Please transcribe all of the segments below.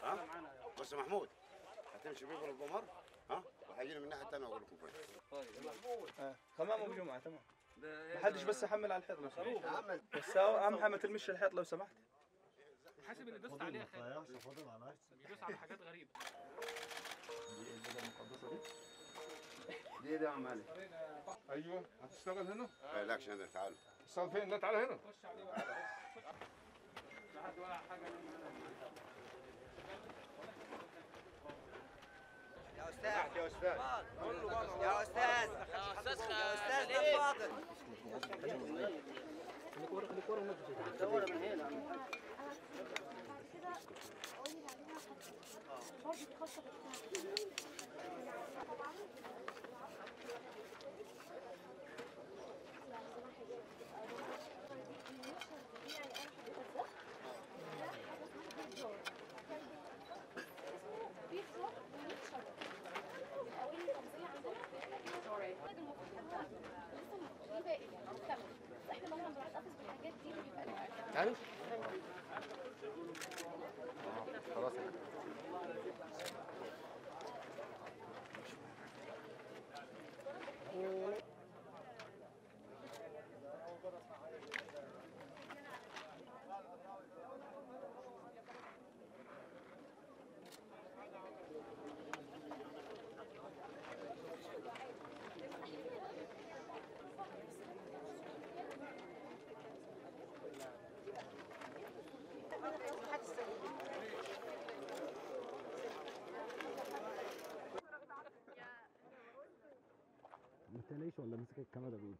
ها بص يا محمود هتمشي بيه في القمر ها وهيجي لي من الناحيه الثانيه واقول لكم فين تمام ابو جمعه تمام محدش بس يحمل على الحيط لو سمحت بس هو اهم حاجه ما تلمش الحيط لو سمحت حاسب اللي دوست عليها خالد بيدوس على حاجات غريبه دي ده يا عم علي ايوه هتشتغل هنا ما يقلقش انا تعالوا تشتغل فين لا تعالى هنا يا استاذ يا استاذ يا استاذ يا استاذ يا استاذ فاضل ما تلاقيش ولا مسك الكاميرا بايدي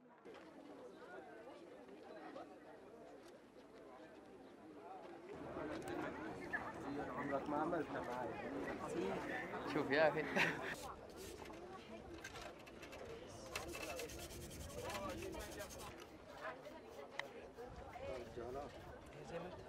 عمرك ما عملتها معايا شوف يا اخي زي ما انت